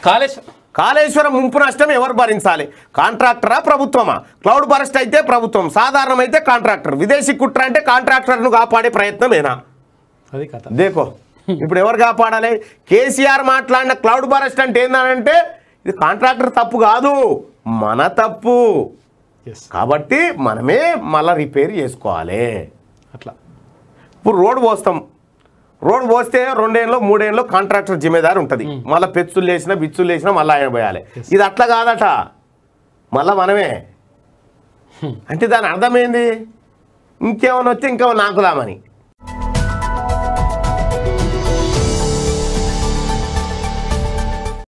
కాళేశ్వరం కాళేశ్వరం ముంపు నష్టం ఎవరు భరించాలి కాంట్రాక్టరా ప్రభుత్వమా క్లౌడ్ బరస్ట్ అయితే ప్రభుత్వం సాధారణం అయితే కాంట్రాక్టర్ విదేశీ కుట్ర అంటే కాంట్రాక్టర్ను కాపాడే ప్రయత్నమేనా అది కథ దేకో ఇప్పుడు ఎవరు కాపాడాలి కేసీఆర్ మాట్లాడిన క్లౌడ్ బరస్ట్ అంటే ఏంటంటే ఇది కాంట్రాక్టర్ తప్పు కాదు మన తప్పు ఎస్ కాబట్టి మనమే మళ్ళీ రిపేర్ చేసుకోవాలి అట్లా ఇప్పుడు రోడ్ పోస్తాం రోడ్ పోస్తే రెండేళ్ళు మూడేళ్ళు కాంట్రాక్టర్ జిమ్మేదారి ఉంటుంది మళ్ళీ పెచ్చులు వేసినా బిచ్చులు వేసినా మళ్ళీ ఆయన పోయాలి ఇది అట్లా కాదట మళ్ళా మనమే అంటే దాని అర్థమైంది ఇంకేమైనా వస్తే ఇంకేమైనా నాకుదామని